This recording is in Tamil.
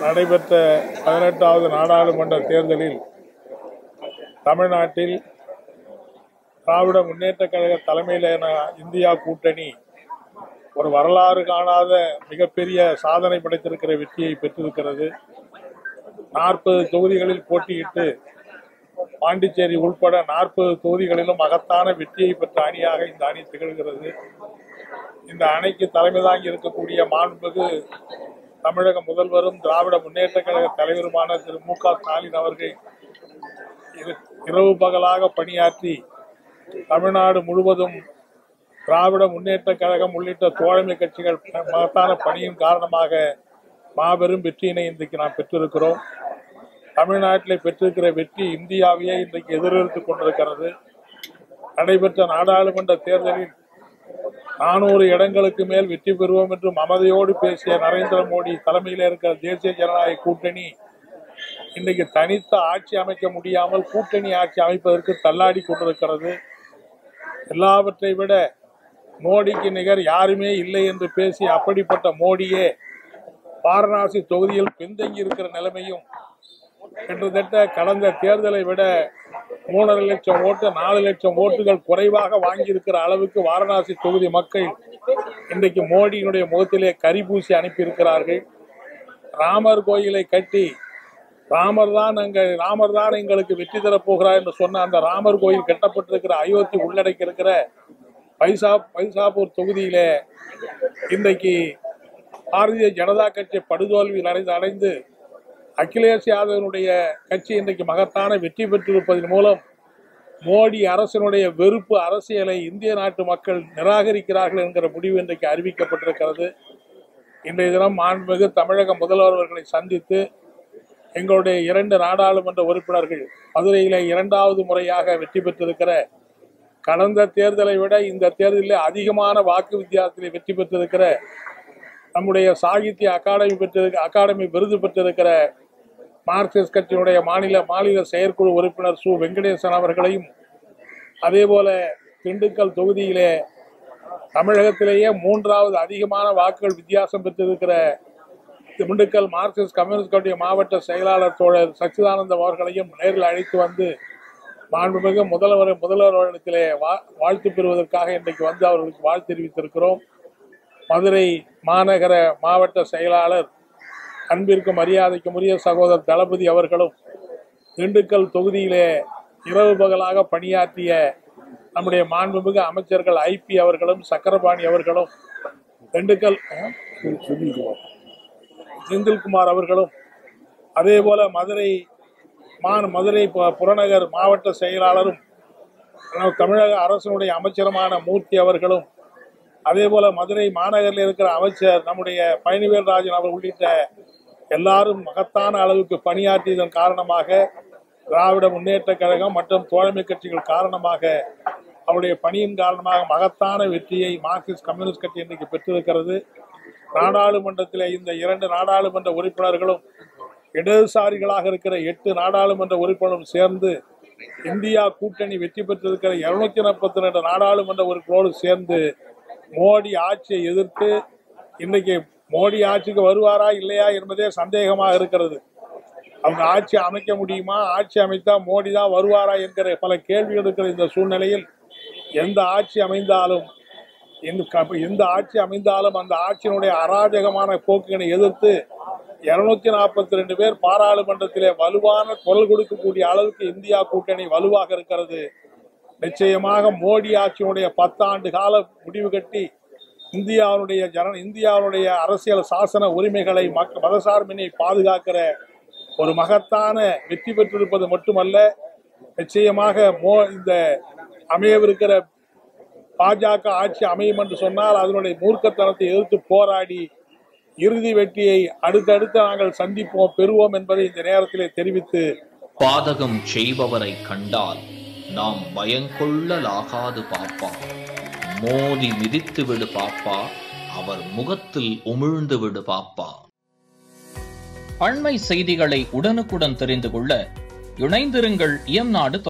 நடைபெற்ற பதினெட்டாவது நாடாளுமன்ற தேர்தலில் தமிழ்நாட்டில் திராவிட முன்னேற்ற கழக தலைமையிலான இந்தியா கூட்டணி ஒரு வரலாறு காணாத மிகப்பெரிய சாதனை படைத்திருக்கிற வெற்றியை பெற்றிருக்கிறது நாற்பது தொகுதிகளில் போட்டியிட்டு பாண்டிச்சேரி உள்பட நாற்பது தொகுதிகளிலும் மகத்தான வெற்றியை பெற்ற அணியாக இந்த அணி திகழ்கிறது இந்த அணைக்கு தலைமை தாங்கி இருக்கக்கூடிய மாண்புமிகு தமிழக முதல்வரும் திராவிட முன்னேற்ற கழக தலைவருமான திரு மு க ஸ்டாலின் அவர்கள் இரு- இரவு பகலாக பணியாற்றி தமிழ்நாடு முழுவதும் திராவிட முன்னேற்ற கழகம் உள்ளிட்ட தோழமை கட்சிகள் மகத்தான பணியின் காரணமாக மாபெரும் வெற்றியினை இன்றைக்கு நாம் பெற்றிருக்கிறோம் தமிழ்நாட்டில் பெற்றிருக்கிற வெற்றி இந்தியாவையே இன்றைக்கு எதிர்த்துக் கொண்டிருக்கிறது நடைபெற்ற நாடாளுமன்ற தேர்தலில் நானூறு இடங்களுக்கு மேல் வெற்றி பெறுவோம் என்று மமதையோடு பேசிய நரேந்திர மோடி தலைமையில் இருக்கிற தேசிய ஜனநாயக கூட்டணி இன்றைக்கு தனித்த ஆட்சி அமைக்க முடியாமல் கூட்டணி ஆட்சி அமைப்பதற்கு தள்ளாடி கொண்டிருக்கிறது எல்லாவற்றை விட மோடிக்கு நிகர் யாருமே இல்லை என்று பேசி அப்படிப்பட்ட மோடியே வாரணாசி தொகுதியில் பின்தங்கி இருக்கிற நிலைமையும் கிட்டத்தட்ட கடந்த தேர்தலை விட மூணரை லட்சம் ஓட்டு நாலு லட்சம் ஓட்டுகள் குறைவாக வாங்கியிருக்கிற அளவுக்கு வாரணாசி தொகுதி மக்கள் இன்றைக்கு மோடியினுடைய முகத்திலே கரி பூசி அனுப்பியிருக்கிறார்கள் ராமர் கோயிலை கட்டி ராமர் தான் அங்க ராமர் தான் எங்களுக்கு வெற்றி தரப் போகிறார் என்று சொன்ன அந்த ராமர் கோயில் கட்டப்பட்டிருக்கிற அயோத்தி உள்ளடக்கி இருக்கிற பைசா பைசாப்பூர் தொகுதியிலே இன்றைக்கு பாரதிய ஜனதா கட்சி படுதோல்வியில் அடைந்து அடைந்து அகிலேஷ் யாதவனுடைய கட்சி இன்றைக்கு மகத்தான வெற்றி பெற்றிருப்பதன் மூலம் மோடி அரசினுடைய வெறுப்பு அரசியலை இந்திய நாட்டு மக்கள் நிராகரிக்கிறார்கள் என்கிற முடிவு இன்றைக்கு அறிவிக்கப்பட்டிருக்கிறது இன்றைய தினம் மாண்புமிகு தமிழக முதல்வர் அவர்களை சந்தித்து எங்களுடைய இரண்டு நாடாளுமன்ற உறுப்பினர்கள் மதுரையிலே இரண்டாவது முறையாக வெற்றி பெற்றிருக்கிற கடந்த தேர்தலை விட இந்த தேர்தலில் அதிகமான வாக்கு வித்தியாசத்திலே வெற்றி பெற்றிருக்கிற நம்முடைய சாகித்ய அகாடமி பெற்றிருக்க அகாடமி விருது பெற்றிருக்கிற மார்க்சிஸ்ட் கட்சியினுடைய மாநில மாநில செயற்குழு உறுப்பினர் சு வெங்கடேசன் அவர்களையும் அதே போல திண்டுக்கல் தொகுதியிலே தமிழகத்திலேயே மூன்றாவது அதிகமான வாக்குகள் வித்தியாசம் பெற்றிருக்கிற திண்டுக்கல் மார்க்சிஸ்ட் கம்யூனிஸ்ட் கட்சி மாவட்ட செயலாளர் தோழர் சச்சிதானந்தம் அவர்களையும் நேரில் அழைத்து வந்து மாண்புமிகு முதல்வர் முதல்வரிடத்திலே வா- வாழ்த்து பெறுவதற்காக இன்றைக்கு வந்து அவர்களுக்கு வாழ்த்து தெரிவித்திருக்கிறோம் மதுரை மாநகர மாவட்ட செயலாளர் அன்பிற்கும் மரியாதைக்கும் உரிய சகோதரர் தளபதி அவர்களும் திண்டுக்கல் தொகுதியிலே இரவு பகலாக பணியாற்றிய நம்முடைய மாண்புமிகு அமைச்சர்கள் ஐபி அவர்களும் சக்கரபாணி அவர்களும் திண்டுக்கல் அஹ், செந்தில்குமார் அவர்களும் அதே போல மதுரை மான் மதுரை பு- புறநகர் மாவட்ட செயலாளரும் நம்ம தமிழக அரசினுடைய அமைச்சருமான மூர்த்தி அவர்களும் அதே போல மதுரை மாநகரில் இருக்கிற அமைச்சர் நம்முடைய பழனிவேல் ராஜன் அவர் உள்ளிட்ட எல்லாரும் மகத்தான அளவுக்கு பணியாற்றியதன் காரணமாக திராவிட முன்னேற்ற கழகம் மற்றும் தோழமை கட்சிகள் காரணமாக அவருடைய பணியின் காரணமாக மகத்தான வெற்றியை மார்க்சிஸ்ட் கம்யூனிஸ்ட் கட்சி இன்றைக்கு பெற்றிருக்கிறது நாடாளுமன்றத்திலே இந்த இரண்டு நாடாளுமன்ற உறுப்பினர்களும் இடதுசாரிகளாக இருக்கிற எட்டு நாடாளுமன்ற உறுப்பினரும் சேர்ந்து இந்தியா கூட்டணி வெற்றி பெற்றிருக்கிற இருநூத்தி நாற்பத்தி ரெண்டு நாடாளுமன்ற உறுப்பினரோடு சேர்ந்து மோடி ஆட்சியை எதிர்த்து இன்னைக்கு மோடி ஆட்சிக்கு வருவாரா இல்லையா என்பதே சந்தேகமாக இருக்கிறது அவங்க ஆட்சி அமைக்க முடியுமா ஆட்சி அமைத்தா மோடி தான் வருவாரா என்கிற பல கேள்விகள் இருக்கிற இந்த சூழ்நிலையில் எந்த ஆட்சி அமைந்தாலும் எந்த க- எந்த ஆட்சி அமைந்தாலும் அந்த ஆட்சியினுடைய அராஜகமான போக்குகளை எதிர்த்து இருநூத்தி நாற்பத்தி ரெண்டு பேர் பாராளுமன்றத்திலே வலுவான குரல் கொடுக்கக்கூடிய அளவுக்கு இந்தியா கூட்டணி வலுவாக இருக்கிறது நிச்சயமாக மோடி ஆட்சியினுடைய பத்தாண்டு கால முடிவு கட்டி இந்தியாவுடைய ஜன இந்தியாவுடைய அரசியல் சாசன உரிமைகளை மக்க மதசார்பினை பாதுகாக்கிற ஒரு மகத்தான வெற்றி பெற்றிருப்பது மட்டுமல்ல நிச்சயமாக மோ இந்த அமையவிருக்கிற பாஜக ஆட்சி அமையும் என்று சொன்னால் அதனுடைய மூர்க்கத்தனத்தை எதிர்த்து போராடி இறுதி வெற்றியை அடுத்தடுத்து நாங்கள் சந்திப்போம் பெறுவோம் என்பதை இந்த நேரத்திலே தெரிவித்து பாதகம் செய்பவரை கண்டால் நாம் பயங்கொள்ளலாகாது பாப்பா மோதி மிதித்து விடு பாப்பா அவர் முகத்தில் உமிழ்ந்து விடு பாப்பா அண்மை செய்திகளை உடனுக்குடன் தெரிந்து கொள்ள இணைந்திருங்கள் இயம்நாடு